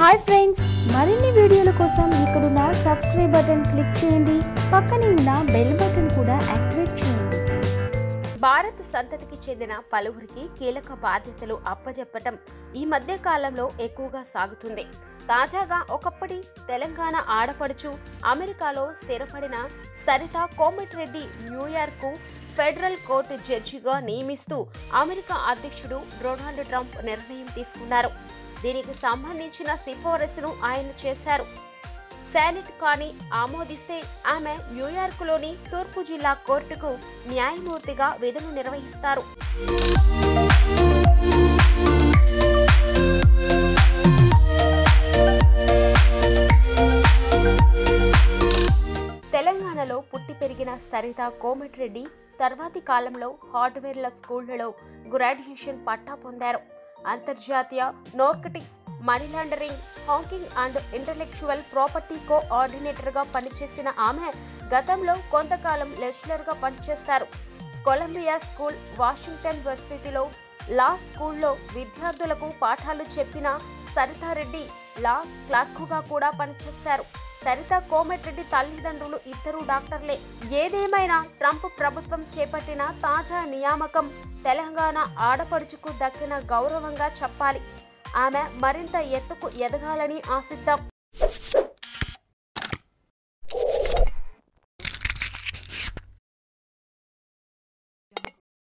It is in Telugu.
హాయ్ ఫ్రెండ్స్ మరిన్ని వీడియోల కోసం ఇక్కడున్న సబ్స్క్రైబ్ బటన్ క్లిక్ చేయండి పక్కనే ఉన్న బెల్ బటన్ కూడా యాక్టివేట్ చేయండి భారత్ సంతతికి చెందిన పలువురికి కీలక బాధ్యతలు అప్పజెప్పటం ఈ మధ్య కాలంలో ఎక్కువగా సాగుతుంది తాజాగా ఒకప్పటి తెలంగాణ ఆడపడుచు అమెరికాలో స్థిరపడిన Saritha Komatireddy New York federal court జడ్జిగా నియమిస్తూ అమెరికా అధ్యక్షుడు డొనాల్డ్ ట్రంప్ నిర్ణయం తీసుకున్నారు దీనికి సంబంధించిన సిఫారసును ఆయన చేశారు శానిట్ కానీ ఆమోదిస్తే ఆమె న్యూయార్క్లోని తూర్పు జిల్లా కోర్టుకు న్యాయమూర్తిగా విధులు నిర్వహిస్తారు తెలంగాణలో పుట్టి పెరిగిన సరిత కోమటిరెడ్డి తర్వాతి కాలంలో హార్డ్వేర్ల స్కూళ్లలో గ్రాడ్యుయేషన్ పట్టా పొందారు అంతర్జాతీయ narcotics money laundering hacking and intellectual property కోఆర్డినేటర్గా పనిచేసిన ఆమె గతంలో కొంతకాలం లెక్చరర్గా పనిచేశారు కొలంబియా స్కూల్ వాషింగ్టన్ యూనివర్సిటీలో లా స్కూల్లో విద్యార్థులకు పాఠాలు చెప్పిన సరితారెడ్డి లా క్లర్కుగా కూడా పనిచేశారు సరిత కోమటిరెడ్డి తల్లిదండ్రులు ఇద్దరు డాక్టర్లే ఏదేమైనా ట్రంప్ ప్రభుత్వం చేపట్టిన తాజా నియామకం తెలంగాణ ఆడపడుచుకు దక్కిన గౌరవంగా చెప్పాలి ఆమె మరింత ఎత్తుకు ఎదగాలని ఆశిద్దాం